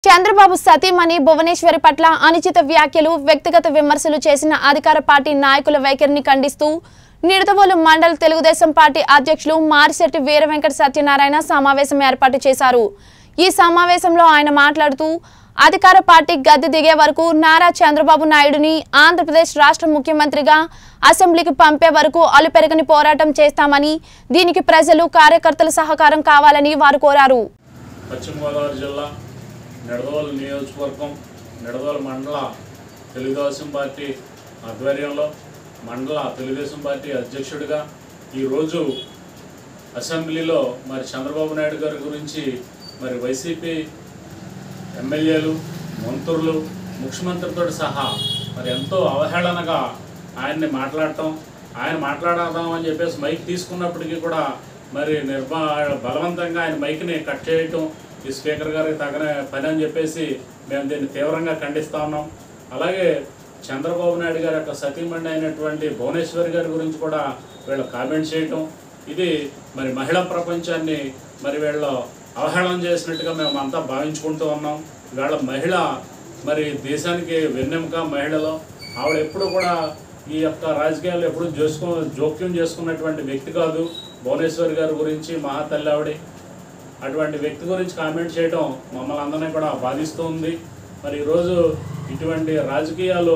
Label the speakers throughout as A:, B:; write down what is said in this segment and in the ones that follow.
A: చంద్రబాబు సతీమణి భువనేశ్వరి పట్ల అనుచిత వ్యాఖ్యలు వ్యక్తిగత విమర్శలు చేసిన అధికార పార్టీ నాయకుల వైఖరిని ఖండిస్తూ నిడదవోలు మండల్ తెలుగుదేశం పార్టీ అధ్యక్షులు మారిశెట్టి వీర వెంకట సత్యనారాయణ సమావేశం ఏర్పాటు చేశారు ఈ సమావేశంలో ఆయన మాట్లాడుతూ అధికార పార్టీ గద్దె దిగే వరకు నారా చంద్రబాబు నాయుడుని ఆంధ్రప్రదేశ్ రాష్ట్ర ముఖ్యమంత్రిగా అసెంబ్లీకి పంపే వరకు అలుపెరగని పోరాటం చేస్తామని దీనికి ప్రజలు కార్యకర్తల సహకారం కావాలని వారు కోరారు
B: పశ్చిమ గోదావరి జిల్లా నిడదవోలు నియోజకవర్గం నిడదవోలు మండల తెలుగుదేశం పార్టీ ఆధ్వర్యంలో మండల తెలుగుదేశం పార్టీ అధ్యక్షుడిగా ఈరోజు అసెంబ్లీలో మరి చంద్రబాబు నాయుడు గారి గురించి మరి వైసీపీ ఎమ్మెల్యేలు మంత్రులు ముఖ్యమంత్రితో సహా మరి ఎంతో అవహేళనగా ఆయన్ని మాట్లాడటం ఆయన మాట్లాడదాం అని చెప్పేసి మైక్ తీసుకున్నప్పటికీ కూడా మరి నిర్మా బలవంతంగా ఆయన మైక్ని కట్ చేయటం ఈ స్పీకర్ గారికి తగిన పని అని చెప్పేసి మేము దీన్ని తీవ్రంగా ఖండిస్తా ఉన్నాం అలాగే చంద్రబాబు నాయుడు గారి యొక్క సతీమణి అయినటువంటి భువనేశ్వరి గారి గురించి కూడా వీళ్ళు కామెంట్ చేయటం ఇది మరి మహిళా ప్రపంచాన్ని మరి వీళ్ళు అవహేళన చేసినట్టుగా మేము అంతా భావించుకుంటూ ఉన్నాం ఇవాళ మహిళ మరి దేశానికి వెన్నెముక మహిళలో ఆవిడ ఎప్పుడు కూడా ఈ యొక్క రాజకీయాలు ఎప్పుడు చేసుకో జోక్యం చేసుకున్నటువంటి వ్యక్తి కాదు భువనేశ్వరి గారి గురించి మహాతల్లి ఆవిడ అటువంటి వ్యక్తి గురించి కామెంట్ చేయడం మమ్మల్ని అందరినీ కూడా బాధిస్తూ ఉంది మరి ఈరోజు ఇటువంటి రాజకీయాలు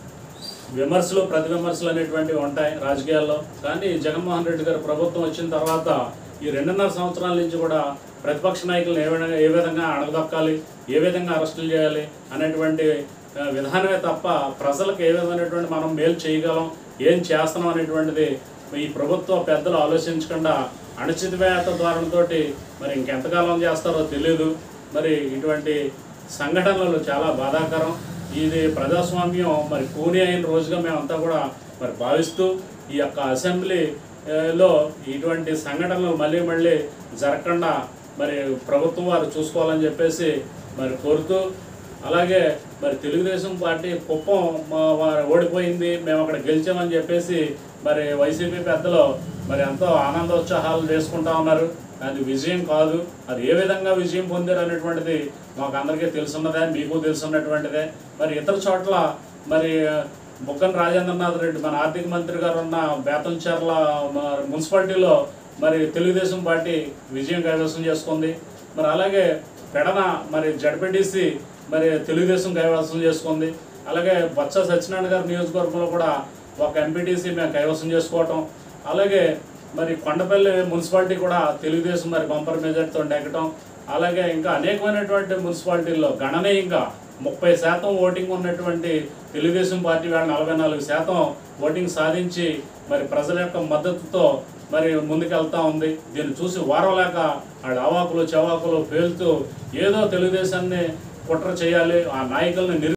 B: విమర్శలు ప్రతి విమర్శలు అనేటువంటివి ఉంటాయి రాజకీయాల్లో కానీ జగన్మోహన్ రెడ్డి గారు ప్రభుత్వం వచ్చిన తర్వాత ఈ రెండున్నర సంవత్సరాల నుంచి కూడా ప్రతిపక్ష నాయకులను ఏ విధంగా ఏ విధంగా అణగదొక్కాలి ఏ విధంగా అరెస్టులు చేయాలి అనేటువంటి ఆ, విధానమే తప్ప ప్రజలకు ఏ విధమైనటువంటి మనం మేలు చేయగలం ఏం చేస్తున్నాం అనేటువంటిది ఈ ప్రభుత్వ పెద్దలు ఆలోచించకుండా అణచితవేత ధోరణితోటి మరి ఇంకెంతకాలం చేస్తారో తెలియదు మరి ఇటువంటి సంఘటనలు చాలా బాధాకరం ఇది ప్రజాస్వామ్యం మరి కూని అయిన రోజుగా మేమంతా కూడా మరి భావిస్తూ ఈ యొక్క అసెంబ్లీ ఆ, లో ఇటువంటి సంఘటనలు మళ్ళీ మళ్ళీ జరగకుండా మరి ప్రభుత్వం వారు చూసుకోవాలని చెప్పేసి మరి కోరుతూ అలాగే మరి తెలుగుదేశం పార్టీ కుప్పం మా- వారు ఓడిపోయింది మేము అక్కడ గెలిచామని చెప్పేసి మరి వైసీపీ పెద్దలు మరి ఎంతో ఆనందోత్సాహాలు చేసుకుంటా ఉన్నారు అది విజయం కాదు అది ఏ విధంగా విజయం పొందారు అనేటువంటిది మాకు అందరికీ తెలుసున్నదే మీకు తెలుసున్నటువంటిదే మరి ఇతర చోట్ల మరి బుక్కన రాజేంద్రనాథ్ రెడ్డి మన ఆర్థిక మంత్రి గారు ఉన్న బేతంచెర్ల మరి మున్సిపాలిటీలో మరి తెలుగుదేశం పార్టీ విజయం కైవసం చేసుకుంది మరి అలాగే పెడన మరి జడ్పీటీసీ మరి తెలుగుదేశం కైవసం చేసుకుంది అలాగే బొత్స సత్యనారాయణ గారి నియోజకవర్గంలో కూడా ఒక ఎంపీటీసీ మేము కైవసం చేసుకోవటం అలాగే మరి కొండపల్లి మున్సిపాలిటీ కూడా తెలుగుదేశం మరి బంపర్ మెజార్టీతో నెగ్గటం అలాగే ఇంకా అనేకమైనటువంటి మున్సిపాలిటీల్లో గణనీయంగా ముప్పై శాతం ఓటింగ్ ఉన్నటువంటి తెలుగుదేశం పార్టీ వేళ నలభై నాలుగు శాతం ఓటింగ్ సాధించి మరి ప్రజల యొక్క మద్దతుతో మరి ముందుకెళ్తా ఉంది దీన్ని చూసి వారవలేక వాళ్ళ అవాకులు చవాకులు పేలుతూ ఏదో తెలుగుదేశాన్ని కుట్ర చేయాలి ఆ నాయకుల్ని నిరు